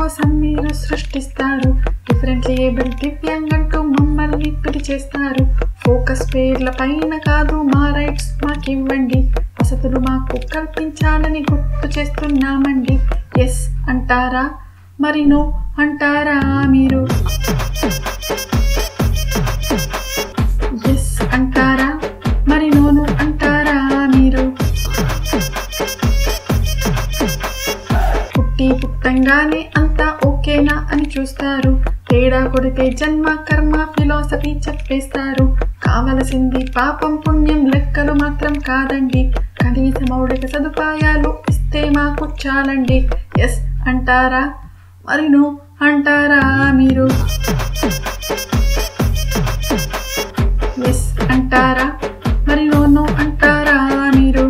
కోసం మీరు సృష్టిస్తారు డిఫరెంట్లీ ఏబుల్ దివ్యాంగంటూ మమ్మల్ని పిలిచేస్తారు ఫోకస్ పేర్ల పైన కాదు మా రైట్స్ మాకివ్వండి వసతులు మాకు కల్పించాలని గుర్తు చేస్తున్నామండి ఎస్ అంటారా మరి నో అంటారా మీరు ఎస్ అంటారా మరి నోను అంటారా మీరు పుట్టి పుట్టంగానే అంతా ఓకేనా అని చూస్తారు తేడా కొడితే జన్మ కర్మ ఫిలాసఫీ చెప్పేస్తారు కావలసింది పాపం పుణ్యం లెక్కలు మాత్రం కాదండి కనీస మౌలిక సదుపాయాలు ఇస్తే మాకు చాలండి ఎస్ అంటారా మరి నో అంటారా మీరు ఎస్ అంటారా మరి నో నో అంటారా మీరు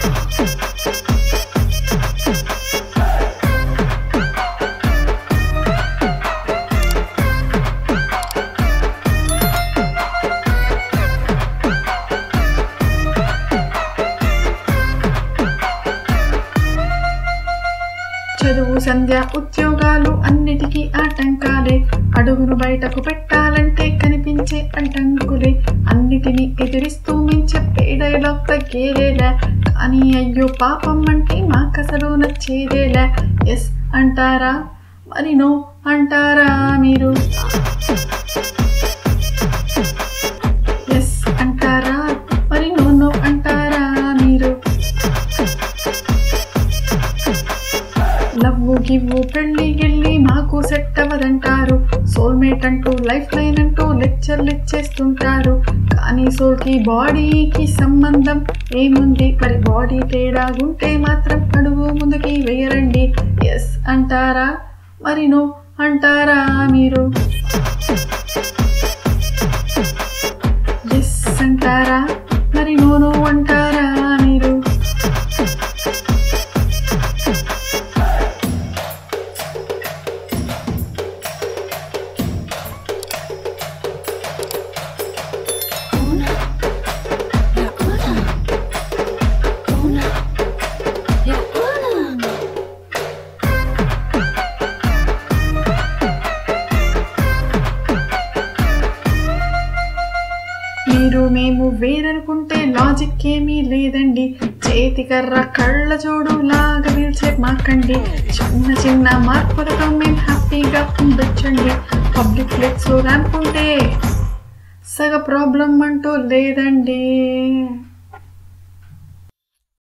చదువు సంధ్య ఉద్యోగాలు అన్నిటికీ ఆటంకాలే అడుగును బయటకు పెట్టాలంటే కనిపించే అడ్డంకులే అన్నిటినీ ఎదిరిస్తూ మేము చెప్పే డైలాగ్ తగ్గేదేలే కానీ అయ్యో పాపం అంటే మాకసలు నచ్చేదేలే ఎస్ అంటారా మరి నో అంటారా మీరు ఎస్ అంటారా మరి నో నో అంటారా మీరు లవ్వు గివ్వు పెళ్ళి గిళ్ళి మాకు సెట్ అవ్వదంటారు సోల్మేట్ అంటూ లైఫ్ లైన్ అంటూ లెక్చర్లు ఇచ్చేస్తుంటారు కానీ సోల్కి బాడీకి సంబంధం ఏముంది మరి బాడీ తేడాగుంటే మాత్రం అడుగు ముందుకి వేయరండి ఎస్ అంటారా మరి నో అంటారా మీరు ఎస్ అంటారా మరి నో నో అంటారా మీరు Una, la una, una, la una. మీరు మేము వేరనుకుంటే లాజిక్ ఏమీ లేదండి చేతికర్ర కళ్ళ జోడు లాగా పిలిచే మాకండి చిన్న చిన్న మార్పులతో మేము హ్యాపీగా ఉండొచ్చండి పబ్లిక్ ప్లేస్ లో అనుకుంటే సగ ప్రాబ్లం అంటూ లేదండి